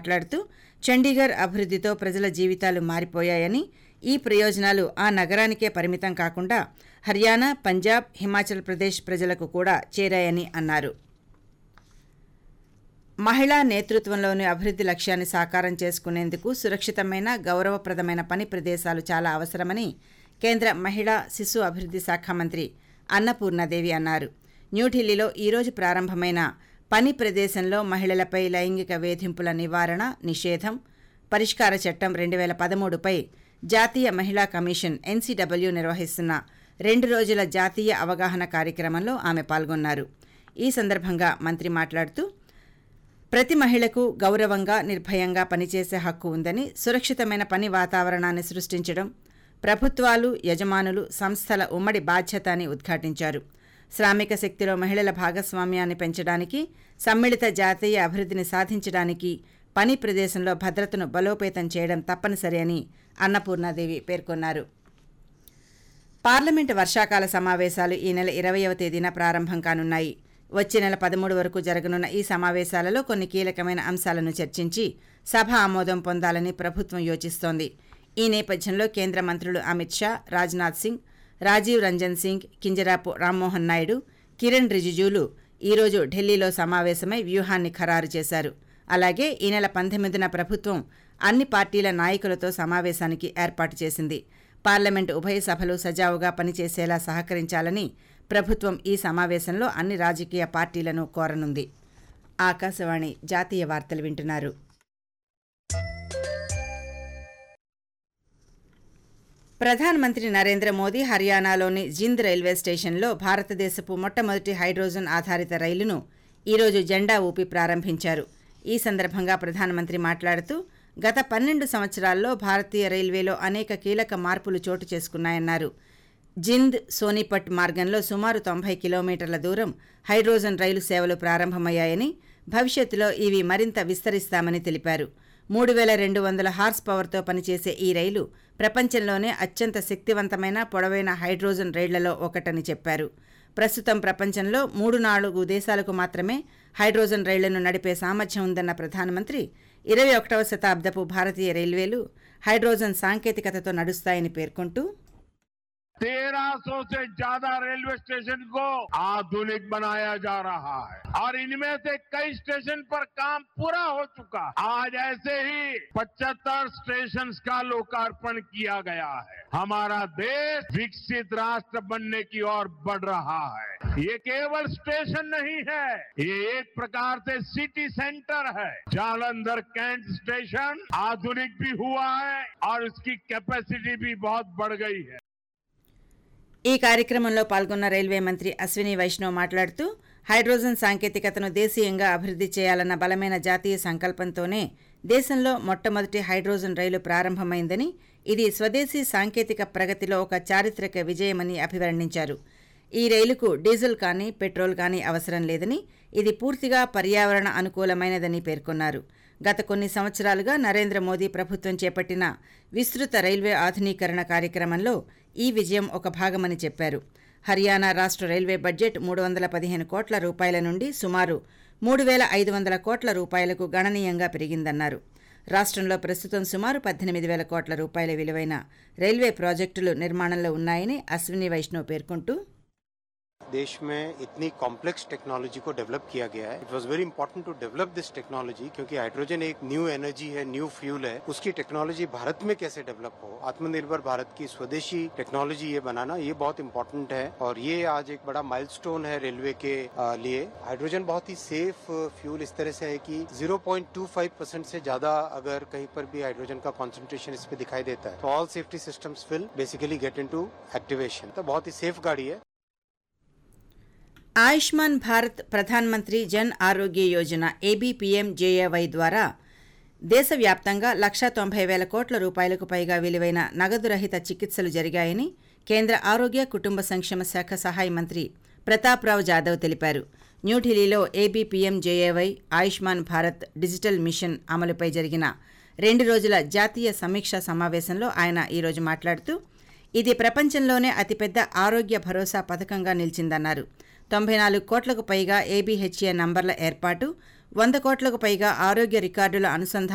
మాట్లాడుతూ చండీగఢ్ అభివృద్ధితో ప్రజల జీవితాలు మారిపోయాయని ఈ ప్రయోజనాలు ఆ నగరానికే పరిమితం కాకుండా హర్యానా పంజాబ్ హిమాచల్ ప్రదేశ్ ప్రజలకు కూడా చేరాయని అన్నారు మహిళా నేతృత్వంలోని అభివృద్ధి లక్ష్యాన్ని సాకారం చేసుకునేందుకు సురక్షితమైన గౌరవప్రదమైన పని ప్రదేశాలు చాలా అవసరమని కేంద్ర మహిళా శిశు అభివృద్ధి శాఖ మంత్రి అన్నపూర్ణాదేవి అన్నారు న్యూఢిల్లీలో ఈరోజు ప్రారంభమైన పని ప్రదేశంలో మహిళలపై లైంగిక వేధింపుల నివారణ నిషేధం పరిష్కార చట్టం రెండు వేల పదమూడుపై జాతీయ మహిళా కమిషన్ ఎన్సీడబ్ల్యూ నిర్వహిస్తున్న రెండు రోజుల జాతీయ అవగాహన కార్యక్రమంలో ఆమె పాల్గొన్నారు ఈ సందర్భంగా మంత్రి మాట్లాడుతూ ప్రతి మహిళకు గౌరవంగా నిర్భయంగా పనిచేసే హక్కు ఉందని సురక్షితమైన పని వాతావరణాన్ని సృష్టించడం ప్రభుత్వాలు యజమానులు సంస్థల ఉమ్మడి బాధ్యత అని ఉద్ఘాటించారు శ్రామిక శక్తిలో మహిళల భాగస్వామ్యాన్ని పెంచడానికి సమ్మిళిత జాతీయ అభివృద్ధిని సాధించడానికి పని ప్రదేశంలో భద్రతను బలోపేతం చేయడం తప్పనిసరి అని అన్నపూర్ణాదేవి పేర్కొన్నారు పార్లమెంటు వర్షాకాల సమావేశాలు ఈ నెల ఇరవయవ తేదీన ప్రారంభం కానున్నాయి వచ్చే నెల పదమూడు వరకు జరగనున్న ఈ సమావేశాలలో కొన్ని కీలకమైన అంశాలను చర్చించి సభ ఆమోదం పొందాలని ప్రభుత్వం యోచిస్తోంది ఈ నేపథ్యంలో కేంద్ర మంత్రులు అమిత్ షా రాజ్నాథ్ సింగ్ రాజీవ్ రంజన్ సింగ్ కింజరాపు రామ్మోహన్ నాయుడు కిరణ్ రిజిజూలు ఈరోజు ఢిల్లీలో సమావేశమై వ్యూహాన్ని ఖరారు చేశారు అలాగే ఈ నెల పంతొమ్మిదిన ప్రభుత్వం అన్ని పార్టీల నాయకులతో సమావేశానికి ఏర్పాటు చేసింది పార్లమెంటు ఉభయ సభలు సజావుగా పనిచేసేలా సహకరించాలని ప్రభుత్వం ఈ సమావేశంలో అన్ని రాజకీయ పార్టీలను కోరనుంది ఆకాశవాణి జాతీయ వార్తలు వింటున్నారు ప్రధానమంత్రి నరేంద్ర మోదీ హర్యానాలోని జింద్ రైల్వే స్టేషన్లో భారతదేశపు మొట్టమొదటి హైడ్రోజన్ ఆధారిత రైలును ఈరోజు జెండా ఊపి ప్రారంభించారు ఈ సందర్భంగా ప్రధానమంత్రి మాట్లాడుతూ గత పన్నెండు సంవత్సరాల్లో భారతీయ రైల్వేలో అనేక కీలక మార్పులు చోటు చేసుకున్నాయన్నారు జింద్ సోనిపట్ మార్గంలో సుమారు తొంభై కిలోమీటర్ల దూరం హైడ్రోజన్ రైలు సేవలు ప్రారంభమయ్యాయని భవిష్యత్తులో ఇవి మరింత విస్తరిస్తామని తెలిపారు మూడు వేల రెండు వందల హార్స్ పవర్తో పనిచేసే ఈ రైలు ప్రపంచంలోనే అత్యంత శక్తివంతమైన పొడవైన హైడ్రోజన్ రైళ్లలో ఒకటని చెప్పారు ప్రస్తుతం ప్రపంచంలో మూడు నాలుగు దేశాలకు మాత్రమే హైడ్రోజన్ రైళ్లను నడిపే సామర్థ్యం ఉందన్న ప్రధానమంత్రి ఇరవై ఒకటవ శతాబ్దపు భారతీయ రైల్వేలు హైడ్రోజన్ సాంకేతికతతో నడుస్తాయని పేర్కొంటూ तेरह सौ से ज्यादा रेलवे स्टेशन को आधुनिक बनाया जा रहा है और इनमें से कई स्टेशन पर काम पूरा हो चुका है आज ऐसे ही 75 स्टेशन का लोकार्पण किया गया है हमारा देश विकसित राष्ट्र बनने की ओर बढ़ रहा है ये केवल स्टेशन नहीं है ये एक प्रकार से सिटी सेंटर है जालंधर कैंट स्टेशन आधुनिक भी हुआ है और इसकी कैपेसिटी भी बहुत बढ़ गई है ఈ కార్యక్రమంలో పాల్గొన్న రైల్వే మంత్రి అశ్విని వైష్ణవ్ మాట్లాడుతూ హైడ్రోజన్ సాంకేతికతను దేశీయంగా అభివృద్ధి చేయాలన్న బలమైన జాతీయ సంకల్పంతోనే దేశంలో మొట్టమొదటి హైడ్రోజన్ రైలు ప్రారంభమైందని ఇది స్వదేశీ సాంకేతిక ప్రగతిలో ఒక చారిత్రక విజయమని అభివర్ణించారు ఈ రైలుకు డీజిల్ కానీ పెట్రోల్ కానీ అవసరం లేదని ఇది పూర్తిగా పర్యావరణ అనుకూలమైనదని పేర్కొన్నారు గత కొన్ని సంవత్సరాలుగా నరేంద్ర మోదీ ప్రభుత్వం చేపట్టిన విస్తృత రైల్వే ఆధునీకరణ కార్యక్రమంలో ఈ విజయం ఒక భాగమని చెప్పారు హర్యానా రాష్ట్ర రైల్వే బడ్జెట్ మూడు వందల పదిహేను కోట్ల రూపాయల నుండి సుమారు మూడు వేల ఐదు వందల కోట్ల రూపాయలకు గణనీయంగా పెరిగిందన్నారు రాష్ట్రంలో ప్రస్తుతం సుమారు పద్దెనిమిది వేల కోట్ల రూపాయల విలువైన రైల్వే ప్రాజెక్టులు నిర్మాణంలో ఉన్నాయని అశ్విని వైష్ణవ్ పేర్కొంటూ देश में इतनी कॉम्प्लेक्स टेक्नोलॉजी को डेवलप किया गया है it was very important to develop this technology क्योंकि हाइड्रोजन एक न्यू एनर्जी है न्यू फ्यूल है उसकी टेक्नोलॉजी भारत में कैसे डेवलप हो आत्मनिर्भर भारत की स्वदेशी टेक्नोलॉजी ये बनाना ये बहुत इंपॉर्टेंट है और ये आज एक बड़ा माइलस्टोन है रेलवे के आ, लिए हाइड्रोजन बहुत ही सेफ फ्यूल इस तरह से है कि 0.25 परसेंट से ज्यादा अगर कहीं पर भी हाइड्रोजन का कॉन्सेंट्रेशन इस पे दिखाई देता है तो all safety systems will basically get in activation तो बहुत ही सेफ गाड़ी है ఆయుష్మాన్ భారత్ ప్రధాన్ మంత్రి జన్ ఆరోగ్య యోజన ఏబీపీఎం జేఏవై ద్వారా దేశవ్యాప్తంగా లక్షా తొంభై వేల కోట్ల రూపాయలకు పైగా విలువైన నగదు రహిత చికిత్సలు జరిగాయని కేంద్ర ఆరోగ్య కుటుంబ సంక్షేమ శాఖ సహాయ మంత్రి ప్రతాప్రావు జాదవ్ తెలిపారు న్యూఢిల్లీలో A B P M J A Y Ayushman Bharat digital mission అమలుపై జరిగిన రెండు రోజుల జాతీయ సమీక్షా సమావేశంలో ఆయన ఈరోజు మాట్లాడుతూ ఇది ప్రపంచంలోనే అతిపెద్ద ఆరోగ్య భరోసా పథకంగా నిలిచిందన్నారు తొంభై నాలుగు కోట్లకు పైగా ఏబీహెచ్ఏ నంబర్ల ఏర్పాటు వంద కోట్లకు పైగా ఆరోగ్య రికార్డుల అనుసంధానం